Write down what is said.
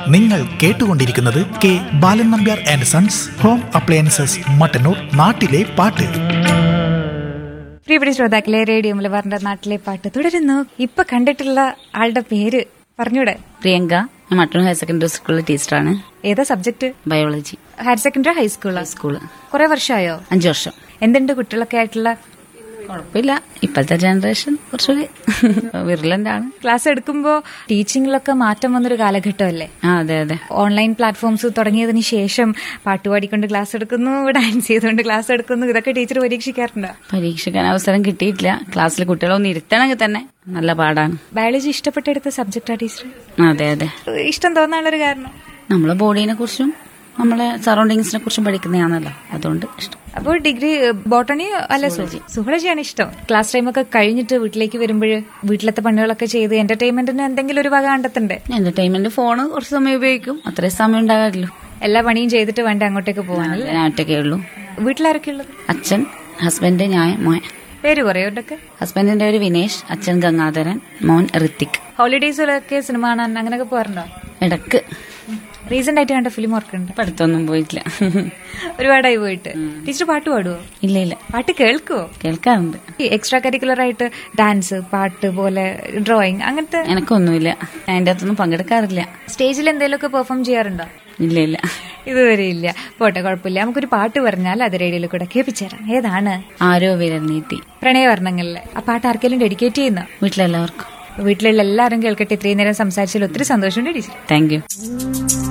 നിങ്ങൾ കേട്ടുകൊണ്ടിരിക്കുന്നത് K Balan Nambiar and sons home appliances Mattannur നാട്ടിലെ പാട്ട് പ്രിയപ്പെട്ട ശ്രോതാക്കളെ റേഡിയോ മലബാറിന്റെ നാട്ടിലെ പാട്ട് തുടരുന്നു ഇപ്പൊ കണ്ടിട്ടുള്ള ആളുടെ പേര് പറഞ്ഞൂടെ പ്രിയങ്ക ഞാൻ മട്ടന്നൂർ ഹയർ സെക്കൻഡറി സ്കൂളിലെ ടീച്ചറാണ് ഏതാ സബ്ജക്ട് ബയോളജി ഹയർ സെക്കൻഡറി ഹൈസ്കൂളോ സ്കൂള് കുറെ വർഷമായോ അഞ്ചു വർഷം എന്തുണ്ട് കുട്ടികളൊക്കെ ആയിട്ടുള്ള കുഴപ്പമില്ല ഇപ്പോഴത്തെ ജനറേഷൻ കുറച്ചുകൂടി വിർലന്റ് ആണ് ക്ലാസ് എടുക്കുമ്പോ ടീച്ചിങ്ങിലൊക്കെ മാറ്റം വന്നൊരു കാലഘട്ടമല്ലേ ആ അതെ അതെ ഓൺലൈൻ പ്ലാറ്റ്ഫോംസ് തുടങ്ങിയതിന് ശേഷം പാട്ടുപാടിക്കൊണ്ട് ക്ലാസ് എടുക്കുന്നു ഡാൻസ് ചെയ്തുകൊണ്ട് ക്ലാസ് എടുക്കുന്നു ഇതൊക്കെ ടീച്ചർ പരീക്ഷിക്കാറുണ്ടോ പരീക്ഷിക്കാൻ അവസരം കിട്ടിയിട്ടില്ല ക്ലാസ്സിൽ കുട്ടികളൊന്ന് ഇരുത്തണമെങ്കിൽ തന്നെ നല്ല പാടാണ് ബയോളജി ഇഷ്ടപ്പെട്ടെടുത്ത സബ്ജക്റ്റാ ടീച്ചർ അതെ അതെ ഇഷ്ടം തോന്നാനുള്ളൊരു കാരണം നമ്മളെ ബോഡീനെ കുറിച്ചും നമ്മളെ സറൗണ്ടിങ്സിനെ കുറിച്ചും പഠിക്കുന്നതാണല്ലോ അതുകൊണ്ട് ഇഷ്ടം അപ്പോൾ ഡിഗ്രി ബോട്ടണി അല്ല സുഹളജിയാണ് ഇഷ്ടം ക്ലാസ് ടൈം ഒക്കെ കഴിഞ്ഞിട്ട് വീട്ടിലേക്ക് വരുമ്പോൾ വീട്ടിലത്തെ പണികളൊക്കെ ചെയ്ത് എന്റർടൈൻമെന്റിന് എന്തെങ്കിലും ഒരു വക കണ്ടെത്തണ്ടേ എന്റർടൈൻമെന്റ് ഫോണ് കുറച്ച് സമയം ഉപയോഗിക്കും അത്രയും സമയം ഉണ്ടാകാറില്ലോ എല്ലാ പണിയും ചെയ്തിട്ട് വേണ്ട അങ്ങോട്ടേക്ക് പോകാനല്ലേ ഞാൻ ഒറ്റയ്ക്കേ ഉള്ളൂ വീട്ടിലാരൊക്കെ ഉള്ളത് അച്ഛൻ ഹസ്ബൻഡ് ഞാൻ മോൻ പേര് പറയോ ഇവരുടെയൊക്കെ ഹസ്ബൻഡിന്റെ ഒരു വിനേഷ് അച്ഛൻ ഗംഗാധരൻ മോൻ ഋത്തിക് ഹോളിഡേയ്സിലൊക്കെ സിനിമ കാണാൻ അങ്ങനെയൊക്കെ പോകാറുണ്ടോ ഇടക്ക് റീസെന്റ് ആയിട്ട് കണ്ട ഫിലിം ഓർക്കുന്നുണ്ട് ഇപ്പൊ അടുത്തൊന്നും പോയിട്ടില്ല ഒരുപാടായി പോയിട്ട് ടീച്ചർ പാട്ട് പാടുവോ ഇല്ല ഇല്ല പാട്ട് കേൾക്കുവോ കേൾക്കാറുണ്ട് എക്സ്ട്രാ കരിക്കുലർ ആയിട്ട് ഡാൻസ് പാട്ട് പോലെ ഡ്രോയിങ് അങ്ങനത്തെ എനക്കൊന്നുമില്ല ഞാൻ അതിന്റെ അകത്തൊന്നും പങ്കെടുക്കാറില്ല സ്റ്റേജിൽ എന്തെങ്കിലുമൊക്കെ പെർഫോം ചെയ്യാറുണ്ടോ ഇല്ല ഇല്ല ഇതുവരെ ഇല്ല പോട്ടെ കുഴപ്പമില്ല നമുക്കൊരു പാട്ട് പറഞ്ഞാൽ അത് റേഡിയോയിൽ കൂടെ കേൾപ്പിച്ചുതരാം ഏതാണ് ആരോ വിരൽ നീട്ടി പ്രണയവർണ്ണങ്ങളിലെ ആ പാട്ട് ആർക്കെങ്കിലും ഡെഡിക്കേറ്റ് ചെയ്യുന്ന വീട്ടിലെല്ലാവർക്കും വീട്ടിലുള്ള എല്ലാവരും കേൾക്കട്ടെ ഇത്രയും നേരം സംസാരിച്ചതിൽ ഒത്തിരി സന്തോഷമുണ്ട് ടീച്ചർ താങ്ക് യു